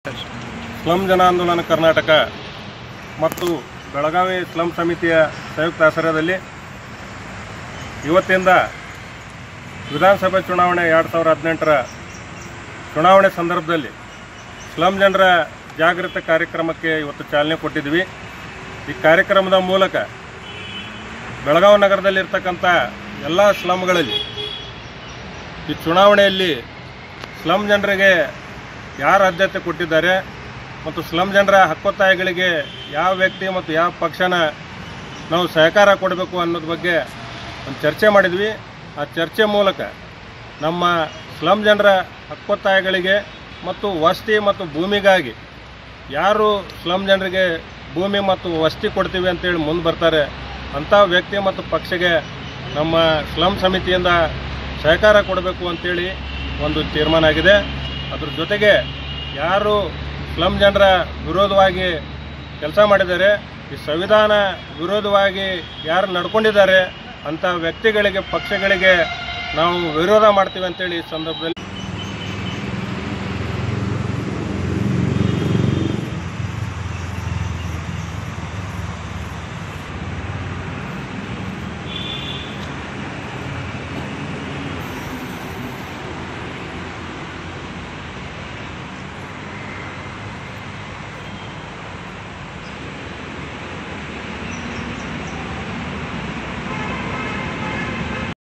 slum ಜನಾಂದೋಲನ ಕರ್ನಾಟಕ ಮತ್ತು Belagavi slum ಸಮಿತಿಯ ಸಂಯುಕ್ತ ಆಶ್ರಯದಲ್ಲಿ ಇವತ್ತಿಂದ ವಿಧಾನಸಭೆ ಚುನಾವಣೆ ಎರಡು ಸಾವಿರ ಹದಿನೆಂಟರ ಚುನಾವಣೆ ಸಂದರ್ಭದಲ್ಲಿ ಸ್ಲಂ ಜನರ ಜಾಗೃತಿ ಕಾರ್ಯಕ್ರಮಕ್ಕೆ ಇವತ್ತು ಚಾಲನೆ ಕೊಟ್ಟಿದ್ವಿ ಈ ಕಾರ್ಯಕ್ರಮದ ಮೂಲಕ ಬೆಳಗಾವಿ ನಗರದಲ್ಲಿರ್ತಕ್ಕಂಥ ಎಲ್ಲ ಸ್ಲಮ್ಗಳಲ್ಲಿ ಈ ಚುನಾವಣೆಯಲ್ಲಿ ಸ್ಲಮ್ ಜನರಿಗೆ ಯಾರು ಆದ್ಯತೆ ಕೊಟ್ಟಿದ್ದಾರೆ ಮತ್ತು ಸ್ಲಮ್ ಜನರ ಹಕ್ಕೊತ್ತಾಯಗಳಿಗೆ ಯಾವ ವ್ಯಕ್ತಿ ಮತ್ತು ಯಾವ ಪಕ್ಷನ ನಾವು ಸಹಕಾರ ಕೊಡಬೇಕು ಅನ್ನೋದ್ರ ಬಗ್ಗೆ ಒಂದು ಚರ್ಚೆ ಮಾಡಿದ್ವಿ ಆ ಚರ್ಚೆ ಮೂಲಕ ನಮ್ಮ ಸ್ಲಮ್ ಜನರ ಹಕ್ಕೊತ್ತಾಯಗಳಿಗೆ ಮತ್ತು ವಸತಿ ಮತ್ತು ಭೂಮಿಗಾಗಿ ಯಾರು ಸ್ಲಮ್ ಜನರಿಗೆ ಭೂಮಿ ಮತ್ತು ವಸತಿ ಕೊಡ್ತೀವಿ ಅಂತೇಳಿ ಮುಂದೆ ಬರ್ತಾರೆ ಅಂಥ ವ್ಯಕ್ತಿ ಮತ್ತು ಪಕ್ಷಗೆ ನಮ್ಮ ಸ್ಲಮ್ ಸಮಿತಿಯಿಂದ ಸಹಕಾರ ಕೊಡಬೇಕು ಅಂತೇಳಿ ಒಂದು ತೀರ್ಮಾನ ಆಗಿದೆ ಅದ್ರ ಜೊತೆಗೆ ಯಾರು ಸ್ಲಮ್ ಜನರ ವಿರೋಧವಾಗಿ ಕೆಲಸ ಮಾಡಿದ್ದಾರೆ ಈ ಸಂವಿಧಾನ ವಿರೋಧವಾಗಿ ಯಾರು ನಡ್ಕೊಂಡಿದ್ದಾರೆ ಅಂಥ ವ್ಯಕ್ತಿಗಳಿಗೆ ಪಕ್ಷಗಳಿಗೆ ನಾವು ವಿರೋಧ ಮಾಡ್ತೀವಿ ಅಂತೇಳಿ ಈ ಸಂದರ್ಭದಲ್ಲಿ